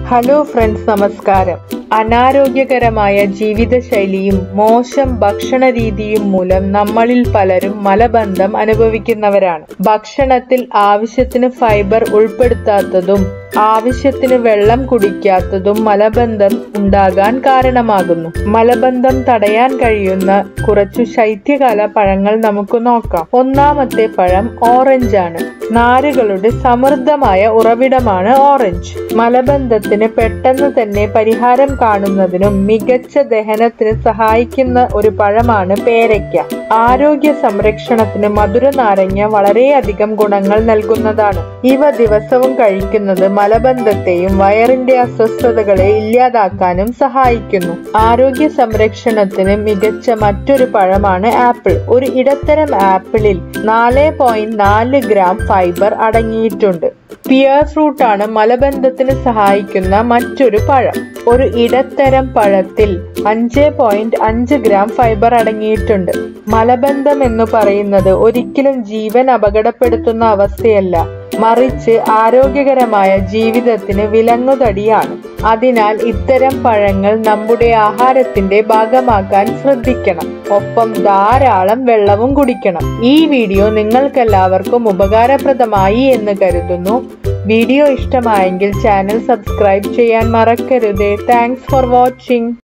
hello friends നമസ്കാരം അനാരോഗ്യകരമായ ജീവിതശൈലിയും മോശം ഭക്ഷണ രീതിയും മൂലം നമ്മളിൽ പലരും മലബന്ധം അനുഭവിക്കുന്നവരാണ് ഭക്ഷണത്തിൽ ആവശ്യത്തിന് ഫൈബർ ഉൾപ്പെടുത്താത്തതും ആവശ്യത്തിന് വെള്ളം കുടിക്കാത്തതും മലബന്ധം ഉണ്ടാകാൻ കാരണമാകുന്നു മലബന്ധം തടയാൻ കഴിയുന്ന കുറച്ചു ശൈത്യകാല പഴങ്ങൾ നമുക്ക് നോക്കാം ഒന്നാമത്തെ പഴം ഓറഞ്ച് ആണ് നാരുകളുടെ സമൃദ്ധമായ ഉറവിടമാണ് ഓറഞ്ച് മലബന്ധത്തിന് പെട്ടെന്ന് തന്നെ പരിഹാരം കാണുന്നതിനും മികച്ച ദഹനത്തിന് സഹായിക്കുന്ന ഒരു പഴമാണ് പേരയ്ക്ക ആരോഗ്യ സംരക്ഷണത്തിന് മധുര നാരങ്ങ വളരെയധികം ഗുണങ്ങൾ നൽകുന്നതാണ് ഇവ ദിവസവും കഴിക്കുന്നത് മലബന്ധത്തെയും വയറിന്റെ അസ്വസ്ഥതകളെ ഇല്ലാതാക്കാനും സഹായിക്കുന്നു ആരോഗ്യ സംരക്ഷണത്തിന് മികച്ച മറ്റൊരു പഴമാണ് ആപ്പിൾ ഒരു ഇടത്തരം ആപ്പിളിൽ നാല് പോയിന്റ് നാല് ഗ്രാം ഫൈബർ അടങ്ങിയിട്ടുണ്ട് പിയർ ഫ്രൂട്ട് ആണ് മലബന്ധത്തിന് സഹായിക്കുന്ന മറ്റൊരു പഴം ഒരു ഇടത്തരം പഴത്തിൽ അഞ്ച് പോയിന്റ് അഞ്ച് ഗ്രാം ഫൈബർ അടങ്ങിയിട്ടുണ്ട് മലബന്ധം എന്ന് പറയുന്നത് ഒരിക്കലും ജീവൻ അപകടപ്പെടുത്തുന്ന അവസ്ഥയല്ല മറിച്ച് ആരോഗ്യകരമായ ജീവിതത്തിന് വിലങ്ങുതടിയാണ് അതിനാൽ ഇത്തരം പഴങ്ങൾ നമ്മുടെ ആഹാരത്തിന്റെ ഭാഗമാക്കാൻ ശ്രദ്ധിക്കണം ഒപ്പം ധാരാളം വെള്ളവും കുടിക്കണം ഈ വീഡിയോ നിങ്ങൾക്കെല്ലാവർക്കും ഉപകാരപ്രദമായി എന്ന് കരുതുന്നു വീഡിയോ ഇഷ്ടമായെങ്കിൽ ചാനൽ സബ്സ്ക്രൈബ് ചെയ്യാൻ മറക്കരുത് താങ്ക്സ് ഫോർ വാച്ചിങ്